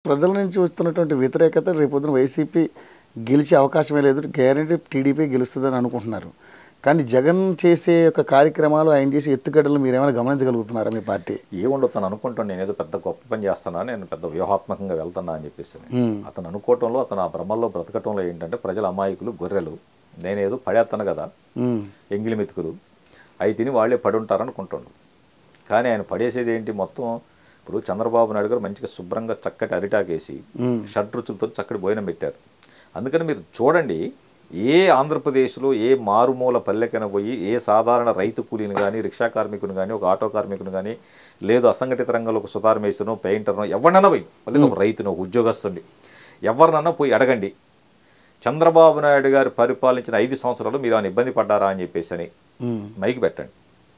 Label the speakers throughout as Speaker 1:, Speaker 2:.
Speaker 1: ప్రజల నుంచి వస్తున్నటువంటి వ్యతిరేకత రేపొద్దున వైసీపీ గెలిచే అవకాశమే లేదు గ్యారంటీ టీడీపీ గెలుస్తుందని అనుకుంటున్నారు కానీ జగన్ చేసే యొక్క కార్యక్రమాలు ఆయన చేసే ఎత్తుగడలు మీరు ఏమైనా గమనించగలుగుతున్నారా మీ పార్టీ
Speaker 2: ఏముండదు తను అనుకుంటాను నేను ఏదో పెద్ద గొప్ప పని చేస్తున్నా నేను పెద్ద వ్యూహాత్మకంగా వెళ్తున్నా అని చెప్పేసి అతను అనుకోవటంలో అతను ఆ భ్రమల్లో బ్రతకటంలో ఏంటంటే ప్రజల అమాయకులు గొర్రెలు నేనేదో పడేస్తాను కదా
Speaker 1: ఉమ్,
Speaker 2: ఎంగిలి మెతుకులు అవి తిని వాళ్ళే పడి ఉంటారనుకుంటుండు కానీ ఆయన పడేసేది ఏంటి మొత్తం ఇప్పుడు చంద్రబాబు నాయుడు గారు మంచిగా శుభ్రంగా చక్కటి అరిటాకేసి షడ్రుచులతో చక్కటి భోజనం పెట్టారు అందుకని మీరు చూడండి ఏ ఆంధ్రప్రదేశ్లో ఏ మారుమూల పల్లెకన పోయి ఏ సాధారణ రైతు కూలీని కానీ రిక్షా కార్మికుని కానీ ఒక ఆటో కార్మికుని కానీ లేదు అసంఘటిత రంగంలో ఒక సుతార్ మేస్తునో పెయింటర్నో ఎవరినైనా పోయి లేదు ఒక రైతునో ఒక ఉద్యోగస్తుండి ఎవరినన్నా పోయి అడగండి చంద్రబాబు నాయుడు గారు పరిపాలించిన ఐదు సంవత్సరాలు మీరు ఆయన ఇబ్బంది పడ్డారా అని చెప్పేసి అని
Speaker 1: ఉమ్,
Speaker 2: మైకి పెట్టండి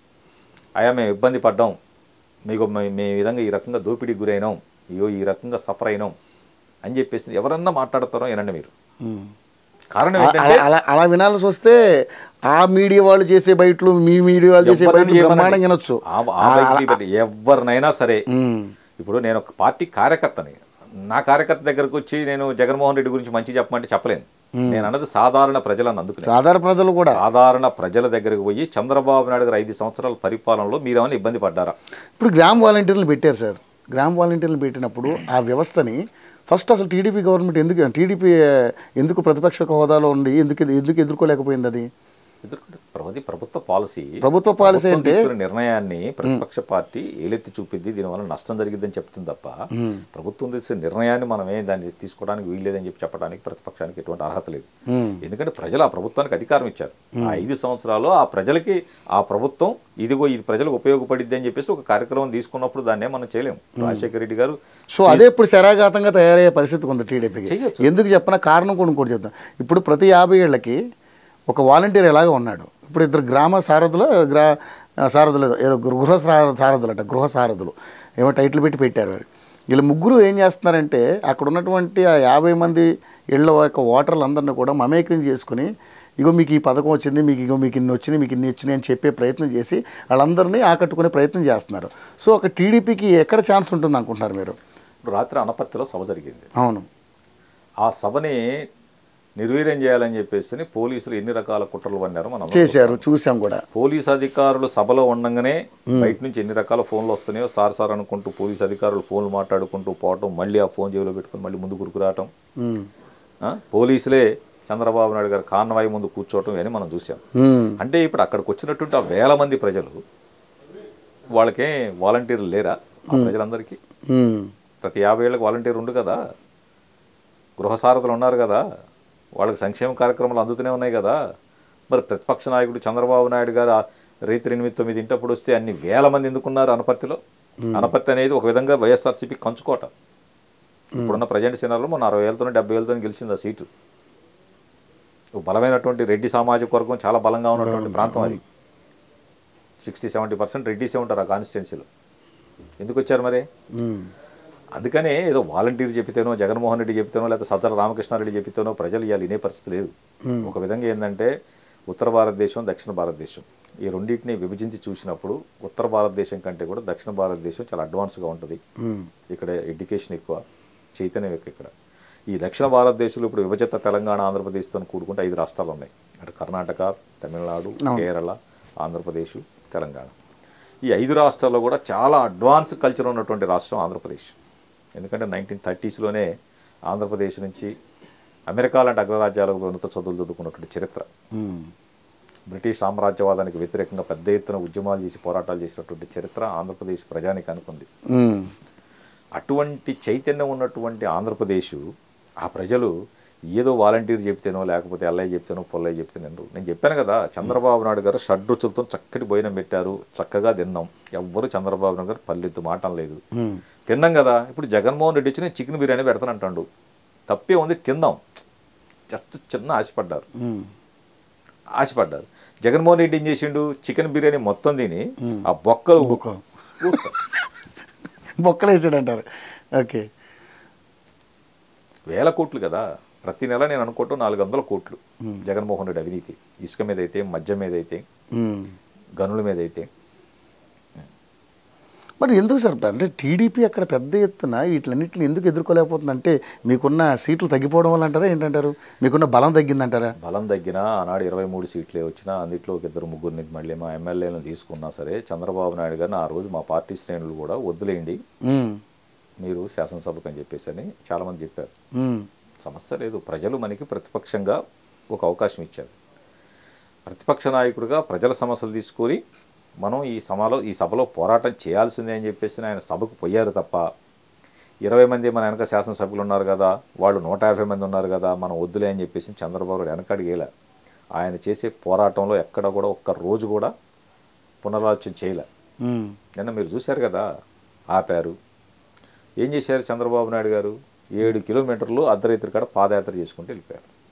Speaker 2: అయ్యా మేము ఇబ్బంది పడ్డాం మీకు మే- మేము ఈ విధంగా ఈ రకంగా దోపిడీకి గురైనాం అయ్యో ఈ రకంగా సఫర్ అయినాం అని చెప్పేసి ఎవరన్నా మాట్లాడతారో వినండి మీరు
Speaker 1: ఉమ్.
Speaker 2: కారణం
Speaker 1: అలా
Speaker 2: ఏంటంటే
Speaker 1: అలా అలా వినాల్సి వస్తే ఆ మీడియా వాళ్ళు చేసే బయటలు మీ మీడియా వాళ్ళు చేసే
Speaker 2: ఎవరిని
Speaker 1: బయటలు
Speaker 2: ఏమనండి?
Speaker 1: బ్రహ్మాండంగా వినొచ్చు
Speaker 2: ఆ- ఆ బయటికి పెట్టి ఎవరినైనా సరే
Speaker 1: ఉమ్,
Speaker 2: ఇప్పుడు నేను ఒక పార్టీ కార్యకర్తని నా కార్యకర్త దగ్గరకు వచ్చి నేను జగన్మోహన్ రెడ్డి గురించి మంచి చెప్పమంటే చెప్పలేను నేను అన్నది సాధారణ ప్రజలను అందుకునే
Speaker 1: సాధారణ ప్రజలు కూడా
Speaker 2: సాధారణ ప్రజల దగ్గరకు పోయి చంద్రబాబు నాయుడు గారు ఐదు సంవత్సరాల పరిపాలనలో మీరేమైనా ఇబ్బంది పడ్డారా
Speaker 1: ఇప్పుడు గ్రామ వాలంటీర్లు పెట్టారు సార్ గ్రామ వాలంటీర్లు పెట్టినప్పుడు ఆ వ్యవస్థని ఫస్ట్ అసలు టీడీపీ గవర్నమెంట్ ఎందుకు టీడీపీ ఎందుకు ప్రతిపక్ష హోదాలో ఉండి ఎందుకు ఎందుకు ఎదుర్కోలేకపోయింది అది
Speaker 2: ఎదుర్కొంటే ప్రతి ప్రభుత్వ పాలసీ
Speaker 1: ప్రభుత్వ పాలసీ
Speaker 2: ప్రభుత్వం
Speaker 1: అంటే
Speaker 2: తీసుకున్న నిర్ణయాన్ని ప్రతిపక్ష పార్టీ ఏలెత్తి చూపిద్ది దీనివల్ల నష్టం జరిగిద్దని చెప్తుంది తప్ప ప్రభుత్వం తీసుకున్న నిర్ణయాన్ని మనమే దాన్ని తీసుకోవడానికి వీల్లేదని చెప్పి చెప్పడానికి ప్రతిపక్షానికి ఎటువంటి అర్హత లేదు
Speaker 1: ఉమ్,
Speaker 2: ఎందుకంటే ప్రజలు ఆ ప్రభుత్వానికి అధికారం ఇచ్చారు ఆ ఐదు సంవత్సరాలు ఆ ప్రజలకి ఆ ప్రభుత్వం ఇదిగో ఇది ప్రజలకు ఉపయోగపడిద్ది అని చెప్పేసి ఒక కార్యక్రమం తీసుకున్నప్పుడు దాన్నే మనం చేయలేం రాజశేఖర రెడ్డి గారు
Speaker 1: సో అదే ఇప్పుడు శరాఘాతంగా తయారయ్యే పరిస్థితి ఉంది టీడీపీకి
Speaker 2: చెయ్యొచ్చు.
Speaker 1: ఎందుకు చెప్పిన కారణం కూడా ఇంకోటి చెప్తాం ఇప్పుడు ప్రతి యాభై ఏళ్ళకి ఒక వాలంటీర్ ఎలాగో ఉన్నాడు ఇప్పుడు ఇద్దరు గ్రామ సారథులు గ్రా సారథులు ఏదో గృహ సార- సారథులు అంట గృహ సారథులు ఏమో టైటిల్ పెట్టి పెట్టారు వారు వీళ్ళు ముగ్గురు ఏం చేస్తున్నారంటే అక్కడ ఉన్నటువంటి ఆ యాభై మంది ఇళ్ళ యొక్క ఓటర్లందరినీ కూడా మమేకం చేసుకుని ఇగో మీకు ఈ పథకం వచ్చింది మీకు ఇగో మీకు ఇన్ని వచ్చినాయి మీకు ఇన్ని వచ్చినాయి అని చెప్పే ప్రయత్నం చేసి వాళ్ళందరినీ ఆకట్టుకునే ప్రయత్నం చేస్తున్నారు సో ఒక టీడీపీకి ఎక్కడ ఛాన్స్ ఉంటుంది అనుకుంటున్నారు మీరు
Speaker 2: ఇప్పుడు రాత్రి అనపర్తిలో సభ జరిగింది
Speaker 1: అవును
Speaker 2: ఆ సభని నిర్వీర్యం చేయాలని చెప్పేసి పోలీసులు ఎన్ని రకాల కుట్రలు పన్నారు మనం
Speaker 1: చేశారు చూసాం కూడా
Speaker 2: పోలీస్ అధికారులు సభలో ఉండగానే బయట నుంచి ఎన్ని రకాల ఫోన్లు వస్తున్నాయో సార్ సార్ అనుకుంటూ పోలీస్ అధికారులు ఫోన్లు మాట్లాడుకుంటూ పోవటం మళ్ళీ ఆ ఫోన్ జేబులో పెట్టుకుని మళ్ళీ ముందు కురుకురావటం
Speaker 1: ఉమ్.
Speaker 2: ఆ? పోలీసులే చంద్రబాబు నాయుడు గారు కాన్వాయ్ ముందు కూర్చోవటం అని మనం చూసాం
Speaker 1: ఉమ్.
Speaker 2: అంటే ఇప్పుడు అక్కడికి వచ్చినటువంటి ఆ వేల మంది ప్రజలు వాళ్ళకే వాలంటీర్లు లేరా ఆ ప్రజలందరికీ
Speaker 1: ఉమ్.
Speaker 2: ప్రతి యాభై ఏళ్ళకి వాలంటీర్ ఉండు కదా గృహ సారథులు ఉన్నారు కదా వాళ్ళకి సంక్షేమ కార్యక్రమాలు అందుతూనే ఉన్నాయి కదా మరి ప్రతిపక్ష నాయకుడు చంద్రబాబు నాయుడు గారు ఆ రైతు ఎనిమిది తొమ్మిది ఇంటప్పుడు వస్తే అన్ని వేల మంది ఎందుకున్నారు అనపర్తిలో అనపర్తి అనేది ఒక విధంగా వైఎస్ఆర్సీపీ కంచుకోట ఇప్పుడున్న ప్రజెంట్ సినాల్లో మొన్న అరవై వేలతో డెబ్బై వేలతో గెలిచింది ఆ సీటు ఒక బలమైనటువంటి రెడ్డి సామాజిక వర్గం చాలా బలంగా ఉన్నటువంటి ప్రాంతం అది సిక్స్టీ సెవెంటీ పర్సెంట్ రెడ్డిసే ఉంటారు ఆ కాన్స్టిట్యున్సీలో ఎందుకు వచ్చారు మరి
Speaker 1: ఉమ్.
Speaker 2: అందుకనే ఏదో వాలంటీర్ చెబితేనో జగన్మోహన్ రెడ్డి చెబితేనో లేకపోతే సజ్జల రామకృష్ణారెడ్డి చెబితేనో ప్రజలు ఇవాళ వినే పరిస్థితి లేదు ఒక విధంగా ఏంటంటే ఉత్తర భారతదేశం దక్షిణ భారతదేశం ఈ రెండింటిని విభజించి చూసినప్పుడు ఉత్తర భారతదేశం కంటే కూడా దక్షిణ భారతదేశం చాలా అడ్వాన్స్గా ఉంటుంది
Speaker 1: ఉమ్.
Speaker 2: ఇక్కడ ఎడ్యుకేషన్ ఎక్కువ చైతన్యం ఎక్కువ ఇక్కడ ఈ దక్షిణ భారతదేశంలో ఇప్పుడు విభజిత తెలంగాణ ఆంధ్రప్రదేశ్తో కూడుకుంటే ఐదు రాష్ట్రాలు ఉన్నాయి అటు కర్ణాటక తమిళనాడు కేరళ ఆంధ్రప్రదేశ్ తెలంగాణ ఈ ఐదు రాష్ట్రాల్లో కూడా చాలా అడ్వాన్స్ కల్చర్ ఉన్నటువంటి రాష్ట్రం ఆంధ్రప్రదేశ్ ఎందుకంటే నైన్టీన్ థర్టీస్లోనే ఆంధ్రప్రదేశ్ నుంచి అమెరికా లాంటి అగ్రరాజ్యాలకు ఉన్నత చదువులు చదువుకున్నటువంటి చరిత్ర
Speaker 1: ఉమ్.
Speaker 2: బ్రిటిష్ సామ్రాజ్యవాదానికి వ్యతిరేకంగా పెద్ద ఎత్తున ఉద్యమాలు చేసి పోరాటాలు చేసినటువంటి చరిత్ర ఆంధ్రప్రదేశ్ ప్రజానికి ఉంది
Speaker 1: ఉమ్.
Speaker 2: అటువంటి చైతన్యం ఉన్నటువంటి ఆంధ్రప్రదేశ్ ఆ ప్రజలు ఏదో వాలంటీర్ చెప్తేనో లేకపోతే అల్లయ్య చెప్తేనో పొల్లయ్య చెప్తేనో నేను చెప్పాను కదా చంద్రబాబు నాయుడు గారు షడ్రుచులతో చక్కటి భోజనం పెట్టారు చక్కగా తిన్నాం ఎవ్వరు చంద్రబాబు నాయుడు గారు పల్లెత్తు మాట లేదు
Speaker 1: ఉమ్.
Speaker 2: తిన్నాం కదా ఇప్పుడు జగన్మోహన్ రెడ్డి వచ్చి నేను చికెన్ బిర్యానీ పెడతానంటాడు తప్పే ఉంది తిందాం జస్ట్ చిన్న ఆశపడ్డారు
Speaker 1: ఉమ్.
Speaker 2: ఆశపడ్డారు జగన్మోహన్ రెడ్డి ఏం చేసిండు చికెన్ బిర్యానీ మొత్తం తిని ఆ బొక్కలు
Speaker 1: బొక్కలు.
Speaker 2: ఊరుతారు.
Speaker 1: బొక్కలు వేసాడు అంటారు ఓకే
Speaker 2: వేల కోట్లు కదా ప్రతి నెల నేను అనుకోవటం నాలుగు వందల కోట్లు జగన్మోహన్ రెడ్డి అవినీతి ఇసుక మీద అయితే మద్యం మీద అయితే
Speaker 1: ఉమ్.
Speaker 2: గనుల మీద అయితే
Speaker 1: మరి ఎందుకు సార్ అంటే టీడీపీ అక్కడ పెద్ద ఎత్తున వీటిలన్నింటిని ఎందుకు ఎదుర్కోలేకపోతుంది అంటే మీకున్న సీట్లు తగ్గిపోవడం వల్ల అంటారా ఏంటంటారు మీకున్న బలం తగ్గిందంటారా
Speaker 2: బలం తగ్గినా ఆనాడు ఇరవై మూడు సీట్లే వచ్చినా అందులో ఒక ఇద్దరు ముగ్గురిని మళ్ళీ మా ఎమ్మెల్యేలను తీసుకున్నా సరే చంద్రబాబు నాయుడు గారిని ఆ రోజు మా పార్టీ శ్రేణులు కూడా వదిలేయండి
Speaker 1: ఉమ్,
Speaker 2: మీరు శాసనసభకు అని చెప్పేసి అని చాలామంది చెప్పారు
Speaker 1: ఉమ్,
Speaker 2: సమస్య లేదు ప్రజలు మనకి ప్రతిపక్షంగా ఒక అవకాశం ఇచ్చారు ప్రతిపక్ష నాయకుడిగా ప్రజల సమస్యలు తీసుకొని మనం ఈ సభలో ఈ సభలో పోరాటం చేయాల్సిందే అని చెప్పేసి ఆయన సభకు పోయారు తప్ప ఇరవై మంది మన వెనక శాసనసభ్యులు ఉన్నారు కదా వాళ్ళు నూట యాభై మంది ఉన్నారు కదా మనం వద్దులే అని చెప్పేసి చంద్రబాబు నాయుడు వెనకడిగేలా ఆయన చేసే పోరాటంలో ఎక్కడ కూడా ఒక్క రోజు కూడా పునరాలోచన చేయలే
Speaker 1: ఉమ్,
Speaker 2: నిన్న మీరు చూశారు కదా ఆపారు ఏం చేశారు చంద్రబాబు నాయుడు గారు ఏడు కిలోమీటర్లు అర్ధరాత్రి కాడ పాదయాత్ర చేసుకుంటూ వెళ్ళిపోయారు